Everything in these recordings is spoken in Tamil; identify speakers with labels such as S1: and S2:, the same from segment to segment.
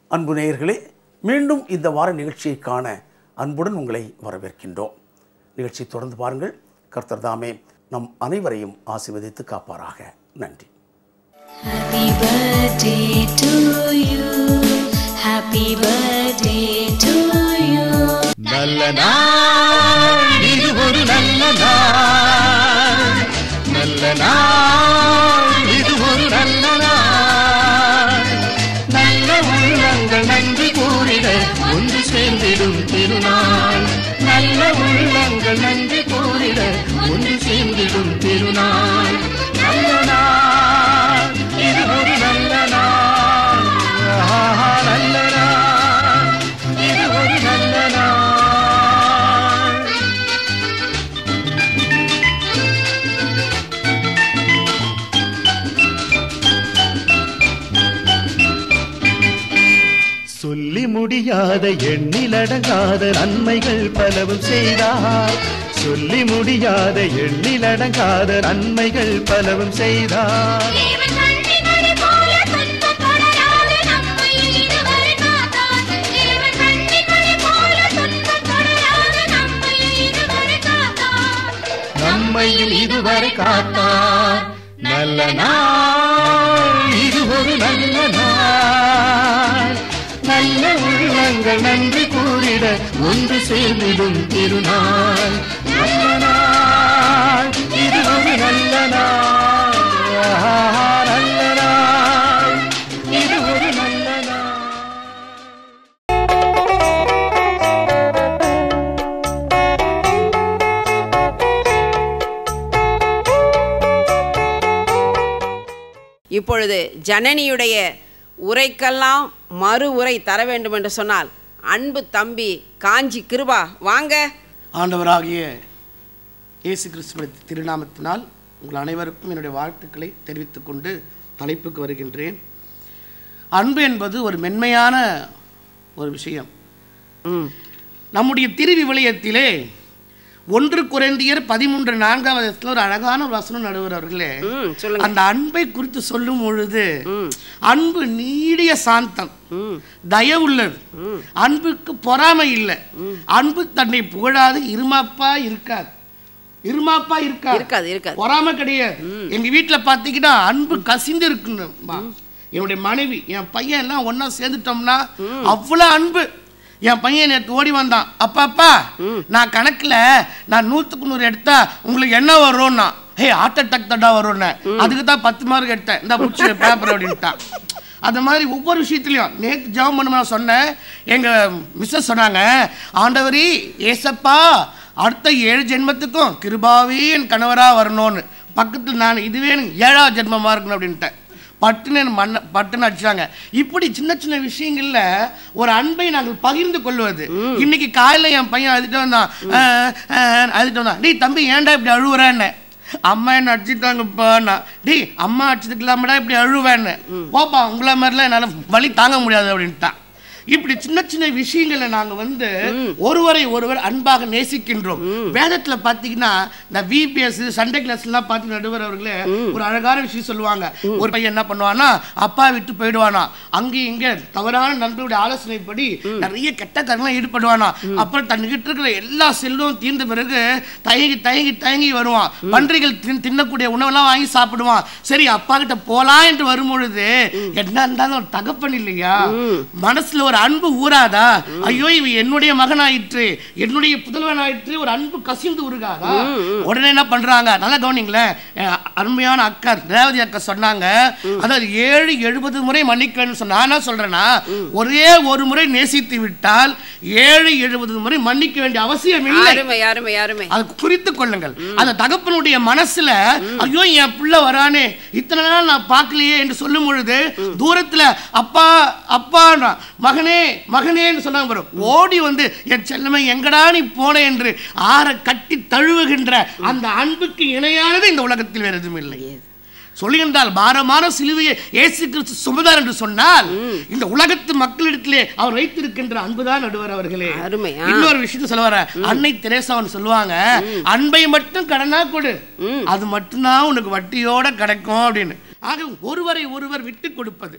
S1: அன்பு நேயர்களே மீண்டும் இந்த வார நிகழ்ச்சியை காண அன்புடன் உங்களை வரவேற்கின்றோம் நிகழ்ச்சி தொடர்ந்து பாருங்கள் கர்த்தர் தாமே நம் அனைவரையும் ஆசீர்வதித்து காப்பாராக நன்றி
S2: Happy birthday to you. Happy birthday to you.
S3: நல்ல நாள் இது ஒரு நல்ல நாள் நல்ல நாள் இது ஒரு நல்ல நாள் நல்ல உள்ளங்கள் நன்றி கூறிட ஒன்று சேர்ந்திடும் திருநாள் நல்ல உள்ளங்கள் நன்றி கூறிட ஒன்று சேர்ந்திடும் திருநாள் நல்ல நாள் இது ஒரு நல்ல நாள் ஆஹா, நல்ல நாள் இது ஒரு நல்ல நாள் சொல்லி முடியாத எண்ணிலடங்காத நன்மைகள் பலவும் செய்தார் சொல்லி முடியாத எண்ணிலடங்காத நன்மைகள் பலவும் செய்தார்
S2: தேவன் கண்ணினரை போல துன்பம் தொடராது நம்மை இதுவரை காத்தார். தேவன் கண்ணினரை போல துன்பம் தொடராது நம்மை இதுவரை காத்தார்.
S3: நம்மையும் இதுவரை காத்தார் நல்ல நாள் இது ஒரு நல்ல நாள் நல்ல உள்ளங்கள் நன்றி கூறிட ஒன்று சேர்ந்திடும் திருநாள் நல்ல நாள் இது ஒரு நல்ல நாள் ஆஹா, நல்ல நாள் இது ஒரு நல்ல நாள்
S4: இப்பொழுது ஜனனியுடைய உரைக்கெல்லாம் மறு உரை தர வேண்டும் என்று சொன்னால் அன்பு தம்பி காஞ்சி கிருபா வாங்க
S5: ஆண்டவராகிய இயேசு கிறிஸ்துவின் திருநாமத்தினால் உங்கள் அனைவருக்கும் என்னுடைய வாழ்த்துக்களை தெரிவித்துக் கொண்டு தலைப்புக்கு வருகின்றேன் அன்பு என்பது ஒரு மென்மையான ஒரு விஷயம் நம்முடைய திருவிவிலியத்திலே ஒன்று குறைந்தியர் பதிமூன்று நான்காவது இடத்துல ஒரு அழகான ஒரு வசனம் நடுவர் அவர்களே
S4: ம் சொல்லுங்க
S5: அந்த அன்பை குறித்து சொல்லும் பொழுது அன்பு நீடிய சாந்தம் தயவுள்ளது அன்புக்கு பொறாமை இல்லை அன்பு தன்னை புகழாது இருமாப்பா இருக்காது இருமாப்பா இருக்காது
S4: இருக்காது இருக்காது
S5: பொறாமை கிடையாது எங்க வீட்டுல பாத்தீங்கன்னா அன்பு கசிந்து இருக்குன்னு என்னுடைய மனைவி என் பையன் எல்லாம் ஒண்ணா சேர்ந்துட்டோம்னா அவ்வளவு அன்பு என் பையன் நேற்று ஓடி வந்தான் அப்பா அப்பா நான் கணக்குல நான் நூத்துக்கு நூறு எடுத்தா உங்களுக்கு என்ன வரும்னா ஹே ஹார்ட் அட்டாக் தட்டா வரும்னு அதுக்கு தான் பத்து மார்க் எடுத்தேன் இந்த பிடிச்சி பேப்பர் அப்படின்ட்டான் அந்த மாதிரி ஒவ்வொரு விஷயத்துலையும் நேற்று ஜெபம் பண்ணும்போது நான் சொன்னேன் எங்கள் மிஸ்ஸஸ் சொன்னாங்க ஆண்டவரி ஏசப்பா அடுத்த ஏழு ஜென்மத்துக்கும் கிருபாவே என் கணவராக வரணும்னு பக்கத்தில் நான் இதுவே எனக்கு ஏழாவது ஜென்மமாக இருக்கணும் அப்படின்ட்டேன் பட்டுன்னு என் மண்ண பட்டுன்னு அடிச்சாங்க இப்படி சின்ன சின்ன விஷயங்கள்ல ஒரு அன்பை நாங்கள் பகிர்ந்து கொள்வது இன்னைக்கு காலையில் என் பையன் அழுதுட்டு வந்தான் அஹ், அஹ், அழுதுட்டு வந்தான் டேய் தம்பி ஏன்டா இப்படி அழுவுறேன்னு அம்மா என்ன அடிச்சுட்டாங்கப்பா நான் டேய் அம்மா அடிச்சதுக்கு இல்லாமடா இப்படி அழுவேன்னு போப்பா உங்கள மாதிரிலாம் என்னால் வலி தாங்க முடியாது அப்படின்ட்டான் இப்படி சின்ன சின்ன விஷயங்களை நாங்க வந்து ஒருவரை ஒருவர் அன்பாக நேசிக்கின்றோம் வேதத்துல பாத்தீங்கன்னா இந்த விபிஎஸ் சண்டே கிளாஸ் எல்லாம் பார்த்து நடுவர் அவர்களே ஒரு அழகான விஷயம் சொல்லுவாங்க ஒரு பையன் என்ன பண்ணுவானா அப்பா விட்டு போயிடுவானா அங்க இங்க தவறான நண்பருடைய ஆலோசனைப்படி நிறைய கெட்ட காரியெல்லாம் ஈடுபடுவானா அப்புறம் தன்கிட்ட இருக்கிற எல்லா செல்வம் தீர்ந்த பிறகு தயங்கி தயங்கி தயங்கி வருவான் பன்றிகள் தின்- தின்னக்கூடிய உணவெல்லாம் வாங்கி சாப்பிடுவான் சரி அப்பா கிட்ட போலாம் என்று வரும்பொழுது என்ன இருந்தாலும் ஒரு தகப்பன் இல்லையா மனசுல ஒரு அன்பு ஊறாதா ஐயோ இவன் என்னுடைய மகனாயிற்று என்னுடைய புதல்வன் ஆயிற்று ஒரு அன்பு கசிந்து உருகாதா உடனே என்ன பண்றாங்க நல்லா கவனிங்களேன் அஹ் அருமையான அக்கா ரேவதி அக்கா சொன்னாங்க அதாவது ஏழு எழுபது முறை மன்னிக்க வேண்டும் சொன்னா நான் என்ன சொல்றேன்னா ஒரே ஒரு முறை நேசித்து விட்டால் ஏழு எழுபது முறை மன்னிக்க வேண்டிய அவசியம் இல்லை
S4: அருமை அருமை அருமை
S5: அதை குறித்து கொள்ளுங்கள் அந்த தகப்பனுடைய மனசுல ஐயோ என் பிள்ளை வரானே இத்தனை நாள் நான் பார்க்கலையே என்று சொல்லும் பொழுது தூரத்துல அப்பா அப்பா மகனே மகனேன்னு சொன்னாங்க பாரு ஓடி வந்து என் செல்லமை எங்கடா நீ போன என்று ஆற கட்டி தழுவுகின்ற அந்த அன்புக்கு இணையானது இந்த உலகத்தில் வேறு எதுவும் இல்லை சொல்லுகின்றால் பாரமான சிலுவையை இயேசு கிறிஸ்து சுமதார் என்று சொன்னால் இந்த உலகத்து மக்களிடத்திலே அவர் வைத்திருக்கின்ற அன்புதான் நடுவர் அவர்களே
S4: அருமை, ஆ.
S5: இன்னொரு விஷயத்த சொல்ல வர அன்னை தெரேசாவன் சொல்லுவாங்க அன்பை மட்டும் கடனா கொடு அது மட்டும்தான் உனக்கு வட்டியோட கிடைக்கும் அப்படின்னு ஆக ஒருவரை ஒருவர் விட்டு கொடுப்பது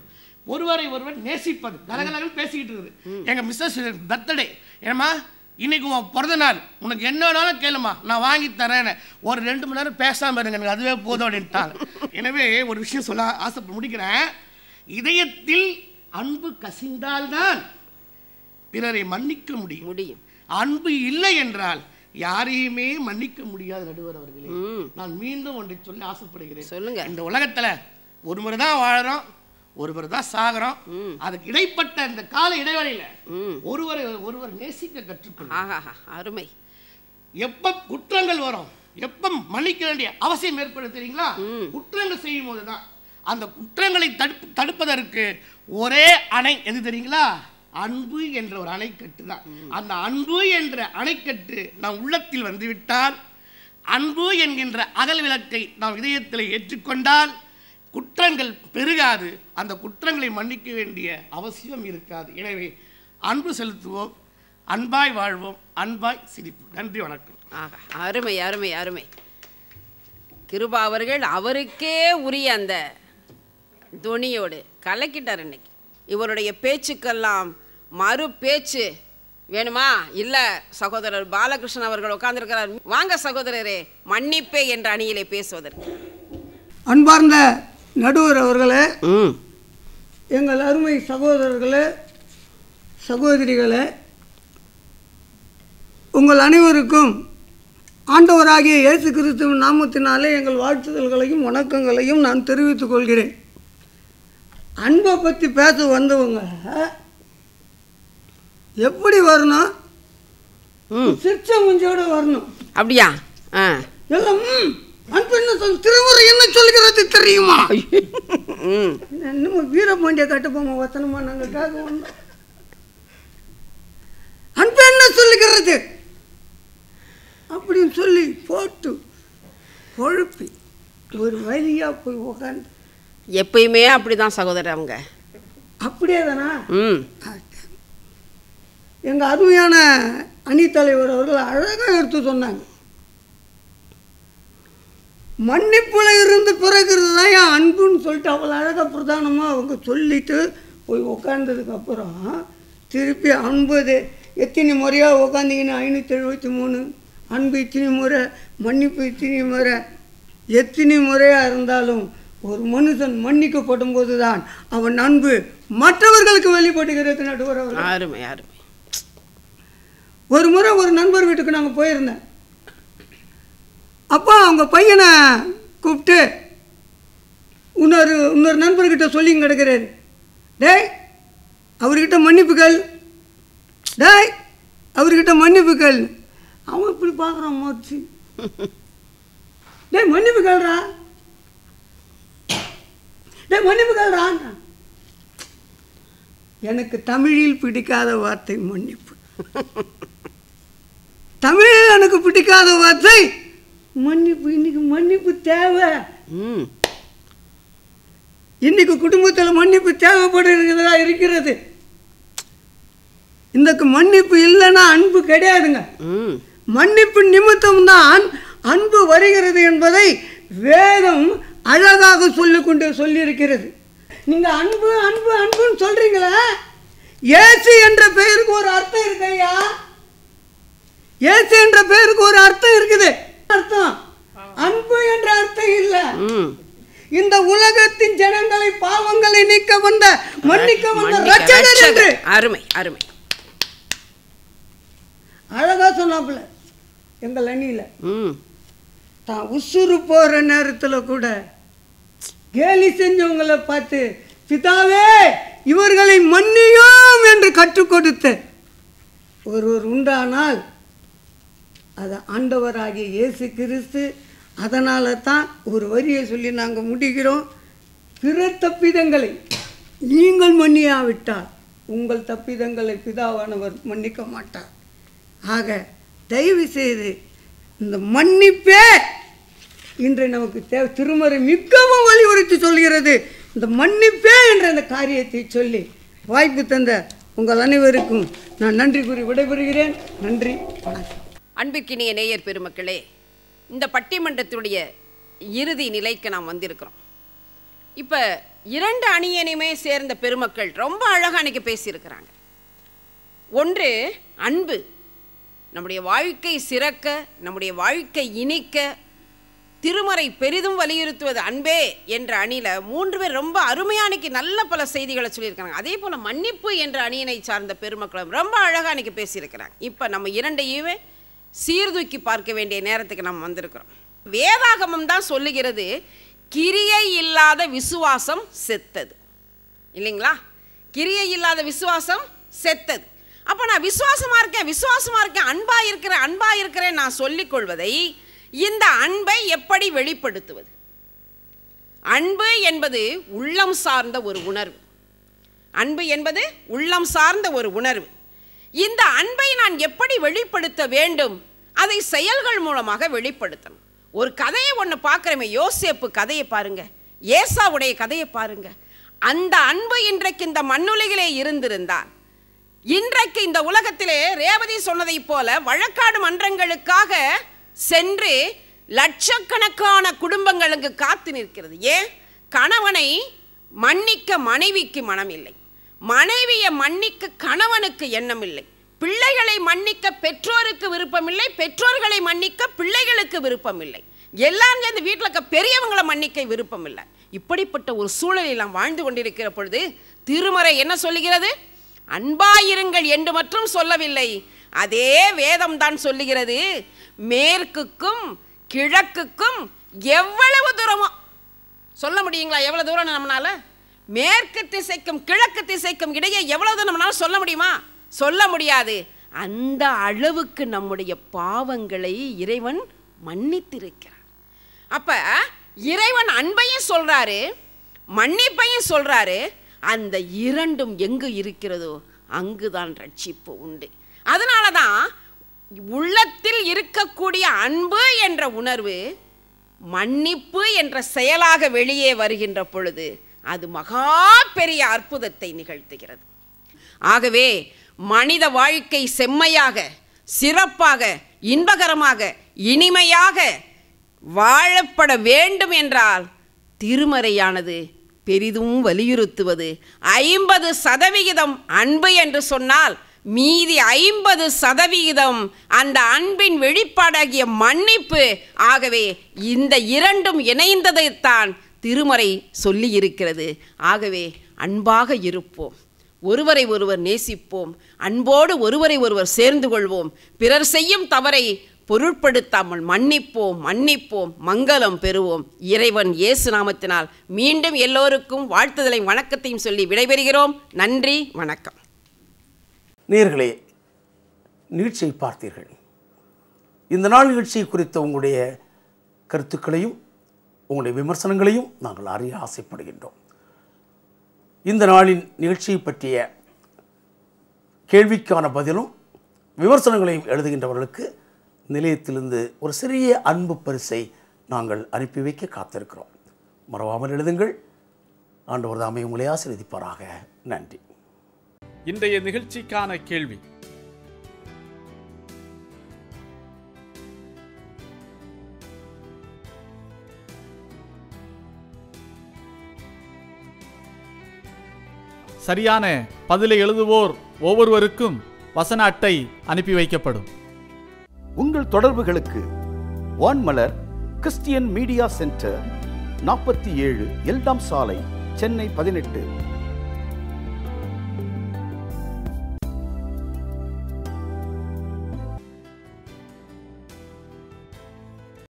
S5: ஒருவரை ஒருவர் நேசிப்பது கலகலகள் பேசிக்கிட்டு இருக்குது எங்க மிஸ்ஸஸ் பர்த்டே ஏமா இன்னைக்கு உன் பிறந்த நாள் உனக்கு என்ன வேணாலும் கேளுமா நான் வாங்கி தரேன்னு ஒரு ரெண்டு மணி நேரம் பேசாம இருங்க எனக்கு அதுவே போதும் அப்படின்ட்டாங்க எனவே ஒரு விஷயம் சொல்ல ஆசைப்பட்டு முடிக்கிறேன் இதயத்தில் அன்பு கசிந்தால்தான் பிறரை மன்னிக்க முடியும்
S4: முடியும்
S5: அன்பு இல்லை என்றால் யாரையுமே மன்னிக்க முடியாது நடுவர் அவர்களே
S4: ம்.
S5: நான் மீண்டும் ஒன்றை சொல்ல ஆசைப்படுகிறேன்
S4: சொல்லுங்க.
S5: இந்த உலகத்துல ஒரு முறை தான் வாழறோம் ஒரு முறை தான் சாகிறோம் அதுக்கு இடைப்பட்ட இந்த கால இடைவெளியில
S4: ம்
S5: ஒருவரை ஒருவர் நேசிக்க கற்றுக்கொள்ளும்
S4: ஆஹா அருமை
S5: எப்ப குற்றங்கள் வரும் எப்ப மன்னிக்க வேண்டிய அவசியம் ஏற்படுது தெரியுங்களா குற்றங்கள் செய்யும் போதுதான் அந்த குற்றங்களை தடுப்பு தடுப்பதற்கு ஒரே அணை எது தெரியுங்களா அன்பு என்ற ஒரு அணைக்கட்டு தான் அந்த அன்பு என்ற அணைக்கட்டு நம் உள்ளத்தில் வந்துவிட்டால் அன்பு என்கின்ற அகல் விளக்கை நாம் இதயத்தில் ஏற்றுக்கொண்டால் குற்றங்கள் பெருகாது அந்த குற்றங்களை மன்னிக்க வேண்டிய அவசியம் இருக்காது எனவே அன்பு செலுத்துவோம் அன்பாய் வாழ்வோம் அன்பாய் சிரிப்போம் நன்றி வணக்கம்
S4: ஆஹா அருமை அருமை அருமை கிருபா அவர்கள் அவருக்கே உரிய அந்த துணியோடு கலக்கிட்டார் இன்னைக்கு இவருடைய பேச்சுக்கெல்லாம் மறு பேச்சு வேணுமா இல்லை சகோதரர் பாலகிருஷ்ணன் அவர்கள் உட்கார்ந்திருக்கிறார் வாங்க சகோதரரே மன்னிப்பே என்ற அணியிலே பேசுவதற்கு
S6: அன்பார்ந்த நடுவர் அவர்களே
S4: ம்
S6: எங்கள் அருமை சகோதரர்களே சகோதரிகளே உங்கள் அனைவருக்கும் ஆண்டவராகிய இயேசு கிறிஸ்துவின் நாமத்தினாலே எங்கள் வாழ்த்துதல்களையும் வணக்கங்களையும் நான் தெரிவித்துக் கொள்கிறேன் அன்பை பற்றி பேச வந்தவங்க எப்படி வரணும்
S4: ம்
S6: சிற்ற முஞ்சோட வரணும்
S4: அப்படியா ஆ
S6: எல்லாம் ம், அன்பு என்ன சொல் திருமுறை என்ன சொல்கிறது தெரியுமா
S4: ம்
S6: இன்னும் வீரபாண்டிய கட்டபொம்மை வசனமா நாங்கள் கேட்க வந்தோம் அன்பு என்ன சொல்லுகிறது அப்படின்னு சொல்லி போட்டு கொழுப்பி ஒரு வழியா போய் உட்காந்து
S4: எப்பயுமே அப்படிதான் சகோதரர் அவங்க
S6: அப்படியே தானா
S4: ம்
S6: எங்க அருமையான அணித்தலைவர் அவர்கள் அழகா எடுத்து சொன்னாங்க மன்னிப்புல இருந்து பிறகுறது தான் என் அன்புன்னு சொல்லிட்டு அவ்வளோ அழகாக பிரதானமாக அவங்க சொல்லிட்டு போய் உட்காந்ததுக்கு அப்புறம் திருப்பி அன்பது எத்தனை முறையாக உட்காந்தீங்கன்னா ஐநூற்றி எழுபத்தி மூணு அன்பு இத்தனை முறை மன்னிப்பு இத்தனை முறை எத்தனை முறையாக இருந்தாலும் ஒரு மனுஷன் மன்னிக்கப்படும் போது தான் அவன் அன்பு மற்றவர்களுக்கு வெளிப்படுகிறது நடுவர் அவர்கள்
S4: அருமை அருமை
S6: ஒரு முறை ஒரு நண்பர் வீட்டுக்கு நாங்கள் போயிருந்தேன் அப்போ அவங்க பையனை கூப்பிட்டு இன்னொரு இன்னொரு நண்பர்கிட்ட சொல்லி கிடக்கிறாரு டேய் அவர்கிட்ட மன்னிப்புகள் டேய் அவர்கிட்ட மன்னிப்புகள் அவன் இப்படி பார்க்குறான் மோச்சு டேய் மன்னிப்பு கேள்றா டேய் மன்னிப்பு கேள்றான் எனக்கு தமிழில் பிடிக்காத வார்த்தை மன்னிப்பு தமிழில் எனக்கு பிடிக்காத வார்த்தை மன்னிப்பு இன்னைக்கு மன்னிப்பு தேவை
S4: ம்
S6: இன்னைக்கு குடும்பத்தில் மன்னிப்பு தேவைப்படுகிறதா இருக்கிறது இந்த மன்னிப்பு இல்லைன்னா அன்பு கிடையாதுங்க
S4: ம்
S6: மன்னிப்பு நிமித்தம்தான் அன்பு வருகிறது என்பதை வேதம் அழகாக சொல்லிக்கொண்டு சொல்லியிருக்கிறது நீங்க அன்பு அன்பு அன்புன்னு சொல்றீங்களே இயேசு என்ற பெயருக்கு ஒரு அர்த்தம் இருக்கு ஐயா இயேசு என்ற பெயருக்கு ஒரு அர்த்தம் இருக்குது அர்த்தம் அன்பு என்ற அர்த்தம் இல்லை
S4: ம்
S6: இந்த உலகத்தின் ஜனங்களை பாவங்களை நீக்க வந்த மன்னிக்க வந்த
S4: மன்னிக்க
S6: ரட்சகர் என்று
S4: ரட்சகர். அருமை அருமை
S6: அழகா சொன்னாப்புல எங்கள் அணியில
S4: ம்
S6: தான் உசுறு போற நேரத்துல கூட கேலி செஞ்சவங்களை பார்த்து பிதாவே இவர்களை மன்னியும் என்று கற்றுக் கொடுத்த ஒருவர் உண்டானால் அது ஆண்டவராகிய இயேசு கிறிஸ்து அதனால தான் ஒரு வரியை சொல்லி நாங்கள் முடிக்கிறோம் பிற தப்பிதங்களை நீங்கள் மன்னியாவிட்டால் உங்கள் தப்பிதங்களை பிதாவானவர் மன்னிக்க மாட்டார் ஆக தயவு செய்து இந்த மன்னிப்பே இன்று நமக்கு தேவை திருமறை மிகவும் வலியுறுத்தி சொல்கிறது இந்த மன்னிப்பே என்ற அந்த காரியத்தை சொல்லி வாய்ப்பு தந்த உங்கள் அனைவருக்கும் நான் நன்றி கூறி விடைபெறுகிறேன் நன்றி வணக்கம்
S4: அன்பிற்கினிய நேயர் பெருமக்களே இந்த பட்டிமன்றத்துடைய இறுதி நிலைக்கு நாம் வந்திருக்கிறோம் இப்போ இரண்டு அணியனையுமே சேர்ந்த பெருமக்கள் ரொம்ப அழகா அன்னைக்கு பேசியிருக்கிறாங்க ஒன்று அன்பு நம்முடைய வாழ்க்கை சிறக்க நம்முடைய வாழ்க்கை இனிக்க திருமறை பெரிதும் வலியுறுத்துவது அன்பே என்ற அணியில் மூன்று பேர் ரொம்ப அருமையானைக்கு நல்ல பல செய்திகளை சொல்லியிருக்காங்க அதே போல் மன்னிப்பு என்ற அணியினை சார்ந்த பெருமக்களும் ரொம்ப அழகாக அன்னைக்கு பேசியிருக்கிறாங்க இப்போ நம்ம இரண்டையுமே சீர்தூக்கி பார்க்க வேண்டிய நேரத்துக்கு நம்ம வந்திருக்கிறோம் வேதாகமம் தான் சொல்லுகிறது கிரியை இல்லாத விசுவாசம் செத்தது இல்லைங்களா கிரியை இல்லாத விசுவாசம் செத்தது அப்போ நான் விசுவாசமா இருக்கேன் விசுவாசமா இருக்கேன் அன்பா இருக்கிறேன் அன்பா இருக்கிறேன் நான் சொல்லிக் கொள்வதை இந்த அன்பை எப்படி வெளிப்படுத்துவது அன்பு என்பது உள்ளம் சார்ந்த ஒரு உணர்வு அன்பு என்பது உள்ளம் சார்ந்த ஒரு உணர்வு இந்த அன்பை நான் எப்படி வெளிப்படுத்த வேண்டும் அதை செயல்கள் மூலமாக வெளிப்படுத்தணும் ஒரு கதையை ஒன்று பார்க்குறமே யோசேப்பு கதையை பாருங்க ஏசாவுடைய கதையை பாருங்க அந்த அன்பு இன்றைக்கு இந்த மண்ணுலகிலே இருந்திருந்தால் இன்றைக்கு இந்த உலகத்திலே ரேவதி சொன்னதைப் போல வழக்காடு மன்றங்களுக்காக சென்று லட்சக்கணக்கான குடும்பங்களுக்கு காத்து நிற்கிறது ஏன் கணவனை மன்னிக்க மனைவிக்கு மனம் இல்லை மனைவியை மன்னிக்க கணவனுக்கு எண்ணம் இல்லை பிள்ளைகளை மன்னிக்க பெற்றோருக்கு விருப்பமில்லை பெற்றோர்களை மன்னிக்க பிள்ளைகளுக்கு விருப்பமில்லை எல்லாம் சேர்ந்து வீட்டில் இருக்க பெரியவங்களை மன்னிக்க விருப்பம் இல்லை இப்படிப்பட்ட ஒரு சூழலில் நாம் வாழ்ந்து கொண்டிருக்கிற பொழுது திருமறை என்ன சொல்லுகிறது அன்பாயிருங்கள் என்று மட்டும் சொல்லவில்லை அதே வேதம் தான் சொல்லுகிறது மேற்குக்கும் கிழக்குக்கும் எவ்வளவு தூரமோ சொல்ல முடியுங்களா எவ்வளவு தூரம் நம்மளால மேற்கு திசைக்கும் கிழக்கு திசைக்கும் இடையே எவ்வளவு தூரம் நம்மளால சொல்ல முடியுமா சொல்ல முடியாது அந்த அளவுக்கு நம்முடைய பாவங்களை இறைவன் மன்னித்திருக்கிறார் அப்ப இறைவன் அன்பையும் சொல்றாரு மன்னிப்பையும் சொல்றாரு அந்த இரண்டும் எங்கு இருக்கிறதோ அங்குதான் ரட்சிப்பு உண்டு அதனால தான் உள்ளத்தில் இருக்கக்கூடிய அன்பு என்ற உணர்வு மன்னிப்பு என்ற செயலாக வெளியே வருகின்ற பொழுது அது மகா பெரிய அற்புதத்தை நிகழ்த்துகிறது ஆகவே மனித வாழ்க்கை செம்மையாக சிறப்பாக இன்பகரமாக இனிமையாக வாழப்பட வேண்டும் என்றால் திருமறையானது பெரிதும் வலியுறுத்துவது ஐம்பது சதவிகிதம் அன்பு என்று சொன்னால் மீதி ஐம்பது சதவிகிதம் அந்த அன்பின் வெளிப்பாடாகிய மன்னிப்பு ஆகவே இந்த இரண்டும் இணைந்ததைத்தான் திருமறை சொல்லி இருக்கிறது ஆகவே அன்பாக இருப்போம் ஒருவரை ஒருவர் நேசிப்போம் அன்போடு ஒருவரை ஒருவர் சேர்ந்து கொள்வோம் பிறர் செய்யும் தவறை பொருட்படுத்தாமல் மன்னிப்போம் மன்னிப்போம் மங்களம் பெறுவோம் இறைவன் இயேசு நாமத்தினால் மீண்டும் எல்லோருக்கும் வாழ்த்துதலை வணக்கத்தையும் சொல்லி விடைபெறுகிறோம் நன்றி வணக்கம்
S1: நேர்களே நிகழ்ச்சியை பார்த்தீர்கள் இந்த நாள் நிகழ்ச்சி குறித்த உங்களுடைய கருத்துக்களையும் உங்களுடைய விமர்சனங்களையும் நாங்கள் அறிய ஆசைப்படுகின்றோம் இந்த நாளின் நிகழ்ச்சியை பற்றிய கேள்விக்கான பதிலும் விமர்சனங்களையும் எழுதுகின்றவர்களுக்கு நிலையத்திலிருந்து ஒரு சிறிய அன்பு பரிசை நாங்கள் அனுப்பி வைக்க காத்திருக்கிறோம் மறவாமல் எழுதுங்கள் ஆண்டவர் தாமே உங்களை ஆசீர்வதிப்பாராக நன்றி
S7: இன்றைய நிகழ்ச்சிக்கான கேள்வி சரியான பதிலை எழுதுவோர் ஒவ்வொருவருக்கும் வசன அட்டை அனுப்பி வைக்கப்படும்
S8: உங்கள் தொடர்புகளுக்கு வான்மலர் கிறிஸ்டியன் மீடியா சென்டர் நாற்பத்தி ஏழு எல்டாம் சாலை சென்னை பதினெட்டு